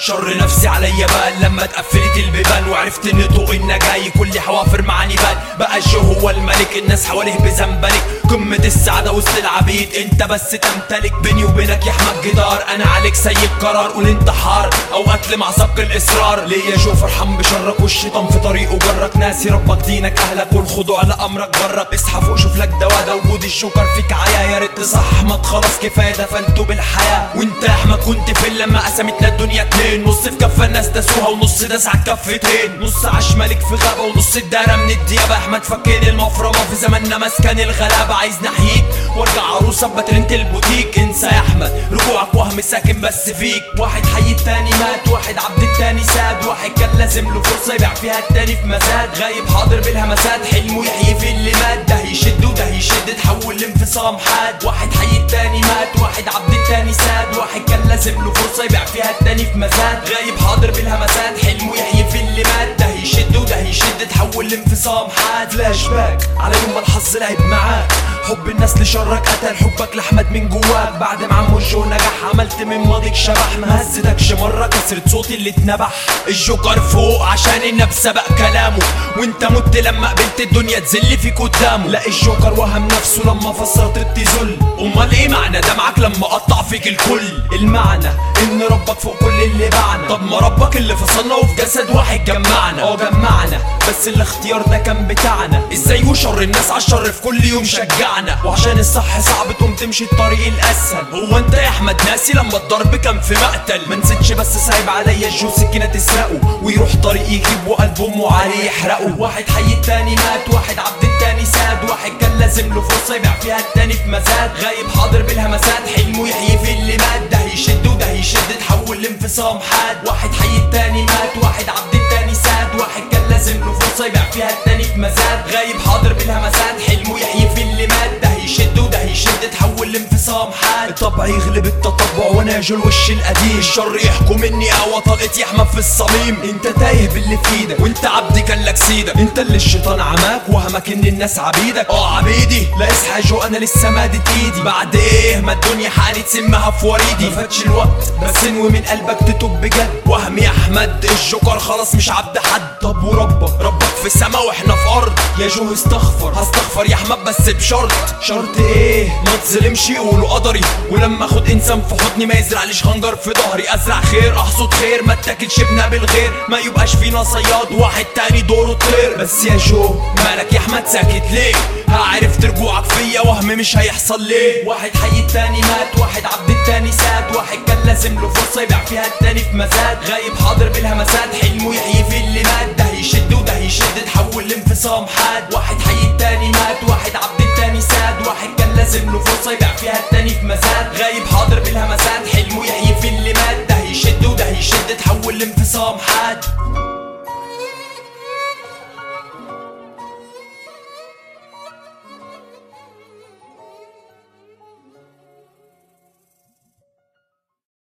شر نفسي عليا بان لما اتقفلت البيبان وعرفت ان طوق النجاي كل حوافر معاني بان بقى الجو هو الملك الناس حواليه بزنبلك قمة السعادة وسط العبيد انت بس تمتلك بيني وبينك يا احمد جدار انا عليك سيب قرار قول انتحار او قتل مع سبق الاصرار ليه يا جو فرحان بشرك والشيطان في طريقه جرك ناسي ربك دينك اهلك والخضوع لامرك برك اصحى فوق شوف لك دوا ده وجود الجوكر فيك عيا يا ريت تصح احمد خلاص كفايه دفنته بالحياه وانت يا احمد كنت فين لما قسمتنا الدنيا اتنين نص في كفه الناس داسوها ونص داس على الكفتين نص عاش ملك في غابه ونص اتدارى من الديابه احمد فكين المفرمه في زماننا مسكن الغلابه عايز نحييك وارجع عروسه بباترينة البوتيك انسى يا احمد رجوعك وهم ساكن بس فيك واحد حي التاني مات واحد عبد التاني ساد واحد كان لازم له فرصه يبيع فيها التاني في مزاد غايب حاضر بالهمسات حلمه يحيي في اللي مات ده يشد وده يشد تحول لانفصام حاد واحد حي التاني مات واحد عبد التاني ساد واحد كان لازم له فرصه يبيع فيها التاني في مزاد غايب حاضر بالهمسات حلمه يحيي في اللي مات ده يشد وده يشد تحول لانفصام حاد فلاش باك على يوم ما الحظ لعب معاك حب الناس لشرك قتل حبك لاحمد من جواك بعد ما عمو الجو نجح عملت من ماضيك شبح ما هزتكش مره كسرت صوتي اللي اتنبح الجوكر فوق عشان النبي سبق كلامه وانت مت لما قبلت الدنيا تزل فيك قدامه لا الجوكر وهم نفسه لما فسرت التذل امال ايه معنى دمعك لما قطع فيك الكل المعنى ان ربك فوق كل اللي باعنا طب ما ربك اللي فصلنا وفي جسد واحد جمعنا اه جمعنا بس الاختيار ده كان بتاعنا ازاي وشر الناس عالشر في كل يوم شجعنا وعشان الصح صعب تقوم تمشي الطريق الاسهل هو انت يا احمد ناسي لما الضرب كان في مقتل ما نسيتش بس سايب عليا الجو سكينه تسرقه ويروح طريق يجيب وقلب امه عليه يحرقه واحد حي التاني مات واحد عبد التاني ساد واحد كان لازم له فرصه يبيع فيها التاني في مزاد غايب حاضر بالهمسات حلمه يحيي في اللي مات ده يشد وده يشد تحول لانفصام حاد واحد حي التاني مات واحد عبد التاني ساد واحد كان لازم له فرصه يبيع فيها التاني في مزاد غايب حاضر بالهمسات حلمه يحيي في اللي مات ده يشد وده يشد تحول لانفصام حاد الطبع يغلب التطبع وانا جو الوش القديم الشر يحكم مني قوى طلقتي احمد في الصميم انت تايه باللي في ايدك وانت عبد كان لك سيدك انت اللي الشيطان عماك وهمك ان الناس عبيدك اه عبيدي لا اصحى جو انا لسه مادت ايدي بعد ايه ما الدنيا حقنت سمها في وريدي ما فاتش الوقت بس انوي من قلبك تتوب بجد وهم يا احمد الجوكر خلاص مش عبد حد طب وربك ربك في السما واحنا في ارض يا جو استغفر هستغفر يا احمد بس بشرط شرط ايه ما تظلمش يقولوا قدري ولما اخد انسان في حضني ما يزرعليش خنجر في ظهري ازرع خير احصد خير ما اتاكلش ابنها بالغير ما يبقاش فينا صياد واحد تاني دوره طير بس يا جو مالك يا احمد ساكت ليه عرفت رجوعك فيا وهم مش هيحصل ليه واحد حي التاني مات واحد عبد التاني ساد واحد كان لازم له فرصه يبيع فيها التاني في مزاد غايب حاضر بالهمسات حلمه يحيي في اللي مات ده يشد وده يشد تحول لانفصام حاد واحد